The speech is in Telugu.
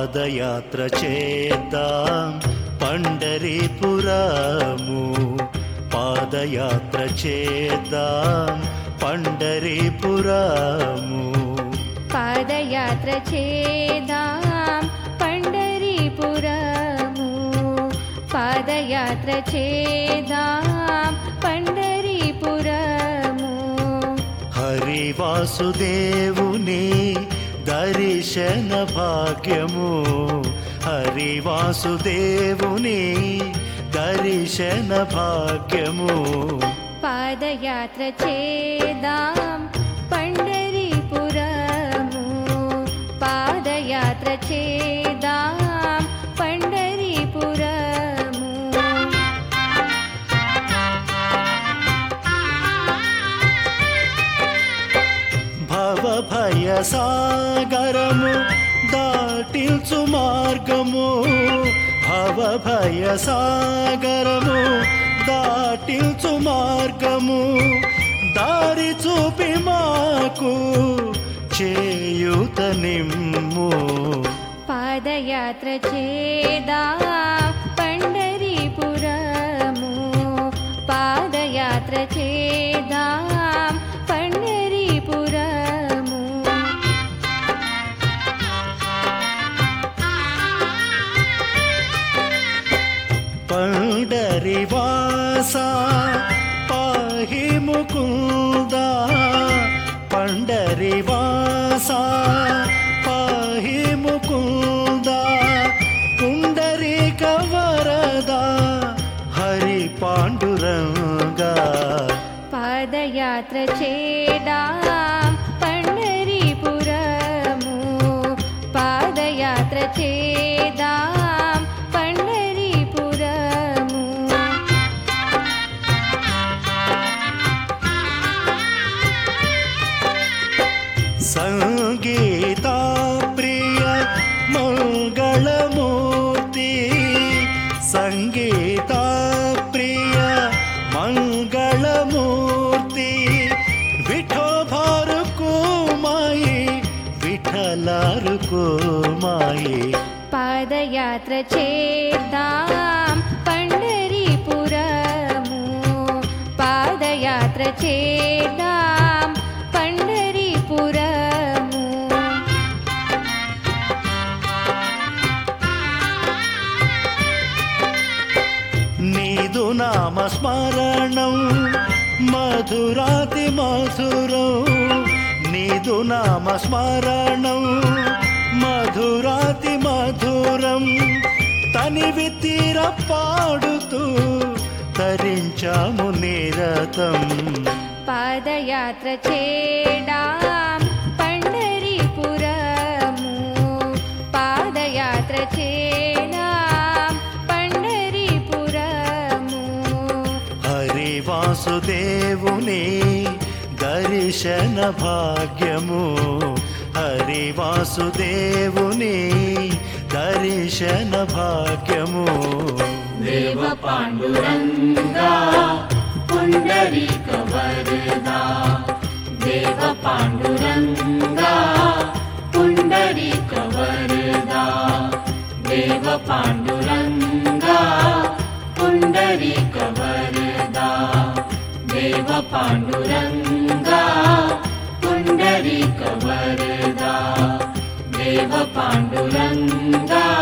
పాదయాత్ర చేద్దాం పండరీపురము పాదయాత్ర చేద్దాం పండరీపురము పాదయాత్ర చేదాం పండరీపురము పాదయాత్ర చేదాం పండరీపురము హరి వాసుదేవుని దర్శన భాగ్యము హరి వాసుదేవుని దర్శన భాగ్యము పాదయాత్ర చేదాం పండరీపురము పాదయాత్ర చేదాం పండరీపురము భవ భయ సాగరము దాటిల్చు మార్గము భవ భయ సాగరము దాటిల్చు మార్గము దారి చూపి మాకు చేయుత నిమ్ము పాదయాత్ర చేదాం పండరీపురము పాదయాత్ర చేదాం పండరీపురము పండరివాస పాహి ముకుంద పండరివాస పాహి ముకుంద పుండరీక వరద హరి పాండురంగా పాదయాత్ర చేదాం పండరీపురము పాదయాత్ర చేదాం పండరీపురము సంగీత ప్రియ మంగళమూర్తి సంగీత ప్రియ మంగళమూర్తి విఠోభారు కుమాయి విఠలారు కుమాయి పాదయాత్ర చేద్దాం పండరీపురము పాదయాత్ర చేద్దాం పండరీపురము నీదు నామ స్మరణం మధురాతి మధురం నీదు నామ స్మరణం మధురాతి మధురం తనివి తీర పాడుతూ తరించాము నిరతం పాదయాత్ర చేడాం పండరీపురము పాదయాత్ర చేడాం పండరీపురము హరి వాసుదేవుని దర్శన భాగ్యము హరి వాసుదేవుని దర్శన భాగ్యము देव पाण्डुरङ्गा पुण्डरीकवरदा देव पाण्डुरङ्गा पुण्डरीकवरदा देव पाण्डुरङ्गा पुण्डरीकवरदा देव पाण्डुरङ्गा पुण्डरीकवरदा देव पाण्डुरङ्गा